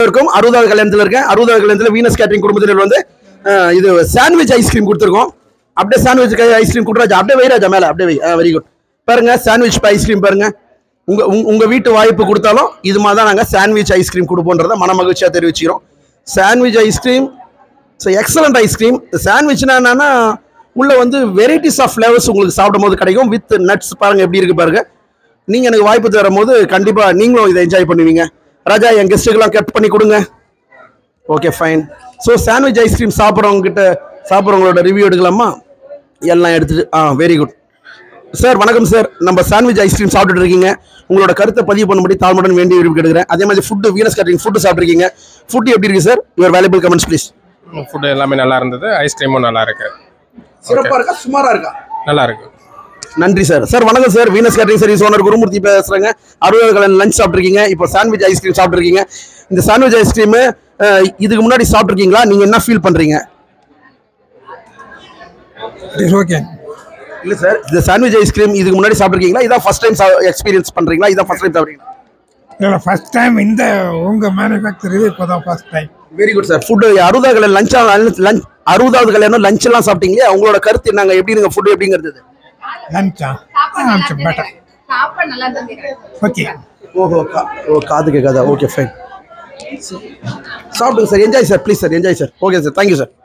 இருக்கும் அறுபதாவது கல்யாணத்தில் இருக்கேன் அறுபதாவது கல்யாணத்தில் வீனஸ் கேட்டரிங் குடும்பத்தினர் வந்து அஹ், இது சாண்ட்விச் ஐஸ்கிரீம் கொடுத்துருக்கோம் அப்படியே சாண்ட்விச் ஐஸ்கிரீம் கொடுத்துராஜா அப்படியே வைராஜா மேலே அப்படியே வை வெரி குட் பாருங்க சாண்ட்விச் ஐஸ்கிரீம் பாருங்க உங்க உங்க- உங்க வீட்டு வாய்ப்பு கொடுத்தாலும் இது மாதிரி தான் நாங்கள் சாண்ட்விச் ஐஸ்கிரீம் கொடுப்போன்றத மன மகிழ்ச்சியாக தெரிவிச்சுக்கிறோம் sandwich ice cream so excellent ice cream சாண்ட்விச்னா என்னன்னா உள்ள வந்து வெரைட்டிஸ் ஆஃப் ஃப்ளேவர்ஸ் உங்களுக்கு சாப்பிடும் போது கிடைக்கும் வித் நட்ஸ் பாருங்க எப்படி இருக்கு பாருங்க நீங்க எனக்கு வாய்ப்பு தரும் போது கண்டிப்பா நீங்களும் இதை என்ஜாய் பண்ணுவீங்க ராஜா என் கெஸ்ட்டுக்கெல்லாம் கட் பண்ணி கொடுங்க okay fine so sandwich ice cream சாப்பிட்றவங்க கிட்ட சாப்பிட்றவங்களோட ரிவ்யூ எடுக்கலாமா எல்லாம் எடுத்துட்டு ஆ வெரி குட் சார் வணக்கம் சார் நம்ம சாண்ட்விச் ஐஸ்கிரீம் சாப்பிட்டுட்டு இருக்கீங்க உங்களோட கருத்தை பதிவு பண்ணும்படி தாழ்மையுடன் வேண்டிய விரும்பி கேட்குறேன் அதே மாதிரி ஃபுட்டு வீனஸ் கேட்டரிங் ஃபுட்டு சாப்பிட்ருக்கீங்க ஃபுட் எப்படி இருக்கு sir your valuable comments please food எல்லாமே நல்லா இருந்தது ஐஸ்கிரீமும் நல்லா இருக்கு சிறப்பாக இருக்கா சுமாராக இருக்கா நல்லா இருக்கு நன்றி சார் சார் வணக்கம் sir Venus catering service owner Gurumoorthy பேசுறேங்க அறுபது கலன் லஞ்ச் சாப்பிட்ருக்கீங்க இப்போ சாண்ட்விச் ஐஸ்கிரீம் சாப்பிட்ருக்கீங்க இந்த சாண்ட்விச் ஐஸ்கிரீம் இதுக்கு முன்னாடி சாப்பிட்ருக்கீங்களா நீங்க என்ன ஃபீல் பண்றீங்க இட்ஸ் ஓகே இல்ல சார் இந்த சாண்ட்விச் ஐஸ்கிரீம் இதுக்கு முன்னாடி சாப்பிட்ருக்கீங்களா இதான் ஃபர்ஸ்ட் டைம் எக்ஸ்பீரியன்ஸ் பண்றீங்களா இதான் ஃபர்ஸ்ட் டைம் சாப்பிட்றீங்களா இல்லை ஃபர்ஸ்ட் டைம் இந்த உங்கள் மேனுஃபேக்சர் இது இப்போ தான் first time very good sir food அறுபதாவது கல்யாணம் லஞ்சா லஞ்ச் அறுபதாவது கல்யாணம் லஞ்ச் எல்லாம் சாப்பிட்டீங்களே அவங்களோட கருத்து என்னங்க எப்படி இருங்க ஃபுட்டு எப்படிங்கிறது லஞ்சா சாப்பாடு நல்லா பெட்டர் இருந்தது. சாப்பாடு நல்லா இருந்தது ஓகே ஓஹோ கா ஓ காது கேட்காதா ஓகே ஃபைன் சாப்பிடுங்க sir enjoy sir please sir enjoy sir okay sir thank you sir